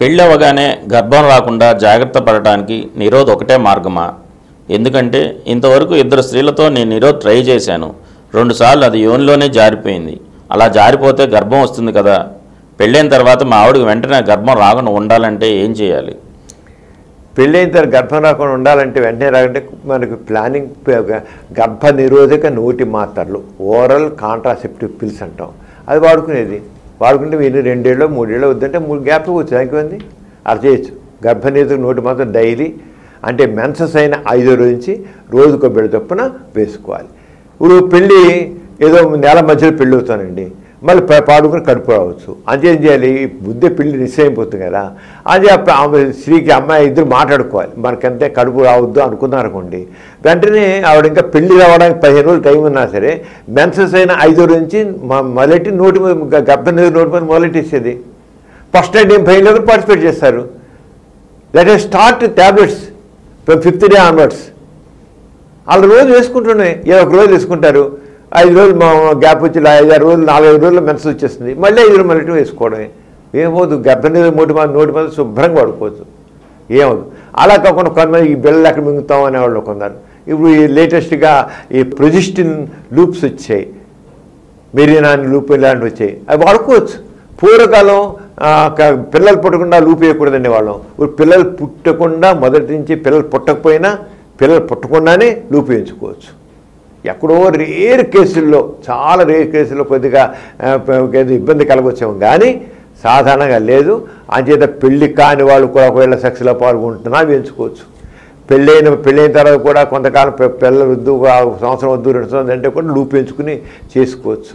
పెళ్ళి అవ్వగానే గర్భం రాకుండా జాగ్రత్త పడటానికి నిరోధ్ ఒకటే మార్గమా ఎందుకంటే ఇంతవరకు ఇద్దరు స్త్రీలతో నేను నిరోధ్ ట్రై చేశాను రెండుసార్లు అది యోనిలోనే జారిపోయింది అలా జారిపోతే గర్భం వస్తుంది కదా పెళ్ళైన తర్వాత మా ఆవిడకి వెంటనే గర్భం రాకుండా ఉండాలంటే ఏం చేయాలి పెళ్ళైన తర్వాత గర్భం రాకుండా ఉండాలంటే వెంటనే రాకంటే మనకు ప్లానింగ్ ప- గర్భ నిరోధక నోటి మాత్రలు ఓరల్ కాంట్రాసెప్టివ్ పిల్స్ అంటాం అది వాడుకునేది వాడుకుంటే మీరు రెండేళ్ళు మూడేళ్ళు వద్దంటే మూడు గ్యాప్ వచ్చి దానికి అది చేయొచ్చు గర్భ నిరోధక నోటి మాత్రం డైలీ అంటే మెన్సెస్ అయిన ఐదో రోజు నుంచి రోజుకో బిడ్డ చొప్పున వేసుకోవాలి ఇప్పుడు పెళ్ళి ఏదో నెల మధ్యలో పెళ్ళి అవుతానండి మళ్ళీ ప- పాడుకుని కడుపు రావచ్చు అంతే ఏం చేయాలి బుద్ధి పెళ్లి నిశ్చయిపోతుంది కదా అది అప్ప- ఆమె స్త్రీకి అమ్మాయి ఇద్దరు మాట్లాడుకోవాలి మనకంతే కడుపు రావద్దు అనుకున్నారు అనుకోండి వెంటనే ఆవిడ ఇంకా పెళ్లి రావడానికి పదిహేను రోజులు టైం ఉన్నా సరే మెన్సెస్ అయిన ఐదో రోజు నుంచి మ- మొదలెట్టి నోటి మీద గ- గర్భం మీద నోటి మీద మొదలెట్టేసేది ఫస్ట్ టైం ఏం ఫైవ్ లెవెల్ పార్టిసిపేట్ చేస్తారు let's start tablets from fifth day onwards వాళ్ళు రోజు వేసుకుంటున్నాయి ఏ ఒక రోజు వేసుకుంటారు ఐదు రోజులు మా గ్యాప్ వచ్చి ఐదు ఆరు రోజులు నాలుగైదు రోజులు మెన్స్ వచ్చేస్తుంది మళ్ళీ ఐదు రోజులు మళ్ళీ వేసుకోవడమే ఏమవుతుంది గర్భం మీద నోటి మీద నోటి మీద శుభ్రంగా పడుకోవచ్చు ఏమవుతుంది అలా కాకుండా కొంతమంది ఈ బిళ్ళలు ఎక్కడ మింగుతాం అనేవాళ్ళు కొందరు ఇప్పుడు ఈ లేటెస్ట్గా ఈ ప్రొజిస్టిన్ లూప్స్ వచ్చాయి మెరీనాని లూప్ ఇలాంటివి వచ్చాయి అవి వాడుకోవచ్చు పూర్వకాలం ఆ, క- పిల్లలు పుట్టకుండా లూప్ వేయకూడదండి వాళ్ళం ఇప్పుడు పిల్లలు పుట్టకుండా మొదటి నుంచి పిల్లలు పుట్టకపోయినా పిల్లలు పుట్టకుండానే లూప్ వేయించుకోవచ్చు ఎక్కడో రేర్ కేసుల్లో చాలా రేర్ కేసుల్లో కొద్దిగా ఆ, ప- ఏదో ఇబ్బంది కలగొచ్చాము కానీ సాధారణంగా లేదు అంచేత పెళ్లి కాని వాళ్ళు కూడా ఒకవేళ సెక్స్లో పాల్గొంటున్నా వేయించుకోవచ్చు పెళ్ళైన పెళ్ళైన తర్వాత కూడా కొంతకాలం పె- పిల్లలు వద్దు ఒక సంవత్సరం వద్దు రెండు సంవత్సరం అంటే కూడా లూప్ పెంచుకుని చేసుకోవచ్చు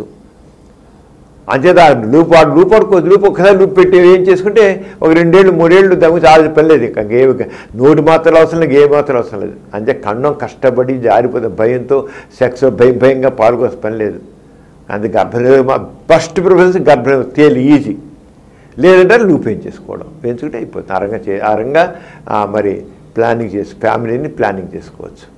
అంచేత ఆ లూప్ ఆ లూప్ పడుకోవచ్చు లూప్ ఒక్కసారి లూప్ పెట్టి ఏం చేసుకుంటే ఒక రెండేళ్ళు మూడేళ్ళు దగ్గర చాలా పని లేదు ఇంకా ఏ నోటి మాత్రలు అవసరం లేదు ఏ మాత్రం అవసరం లేదు అంతే కన్నం కష్టపడి జారిపోతే భయంతో సెక్స్ భయం భయంగా పాల్గొనే పని లేదు అందుకే గర్భనిరోధ ఫస్ట్ ప్రిఫరెన్స్ గర్భనిరోధం తేలి ఈజీ లేదంటే లూప్ ఏం చేసుకోవడం పెంచుకుంటే అయిపోతుంది ఆ రంగా చే ఆ రంగా ఆ, మరి ప్లానింగ్ చేసి ఫ్యామిలీని ప్లానింగ్ చేసుకోవచ్చు